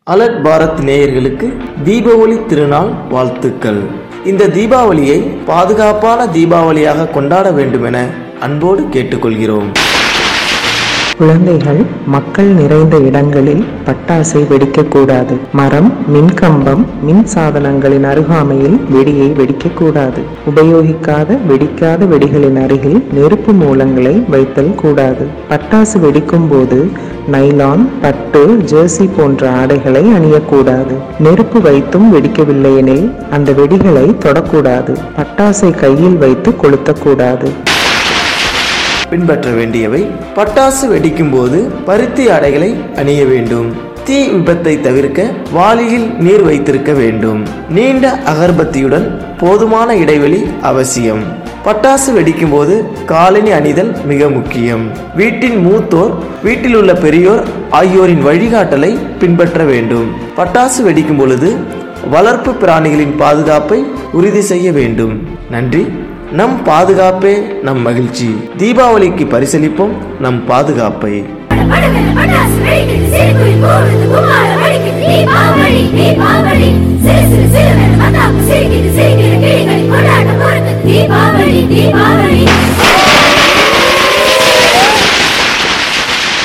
alert Bharat நேயர்களுக்கு தீபாவளி திருநாள் வாழ்த்துக்கள் இந்த தீபாவளியை பாதுகாப்பான தீபாவளியாக கொண்டாட வேண்டுமென அன்போடு கேட்டுக்கொள்கிறோம் குழந்தைகள் மக்கள் நிறைந்த இடங்களில் பட்டாசை வெடிக்கக்கூடாது மரம் மின்கம்பம் மின் சாதனங்களின் அருகாமையில் வெடியை வெடிக்கக்கூடாது உபயோகிக்காத வெடிக்காத வெடிகளின் அருகில் நெருப்பு மூலங்களை வைத்தல் கூடாது பட்டாசு வெடிக்கும் போது நைலான் பட்டு ஜெர்சி போன்ற ஆடைகளை அணியக்கூடாது நெருப்பு வைத்தும் வெடிக்கவில்லை எனில் அந்த வெடிகளை தொடக்கூடாது பட்டாசை கையில் வைத்து கொளுத்தக்கூடாது பின்பற்ற வேண்டியவை பட்டாசு வெடிக்கும் போது பருத்தி ஆடைகளை அணிய வேண்டும் தீ விபத்தை தவிர்க்க வாளியில் நீர் வைத்திருக்க வேண்டும் நீண்ட அகர்பத்தியுடன் போதுமான இடைவெளி அவசியம் பட்டாசு வெடிக்கும் போது காலணி அணிதல் மிக முக்கியம் வீட்டின் மூத்தோர் வீட்டில் உள்ள பெரியோர் ஆகியோரின் வழிகாட்டலை பின்பற்ற வேண்டும் பட்டாசு வெடிக்கும் பொழுது வளர்ப்பு பிராணிகளின் பாதுகாப்பை உறுதி செய்ய வேண்டும் நன்றி நம் பாதுகாப்பே நம் மகிழ்ச்சி தீபாவளிக்கு பரிசளிப்போம் நம் பாதுகாப்பை படபடவென பட்டாசு வெடிக்குது, சிரிப்புரி போடுது, குமார வெடிக்குது, தீபாவளி, தீபாவளி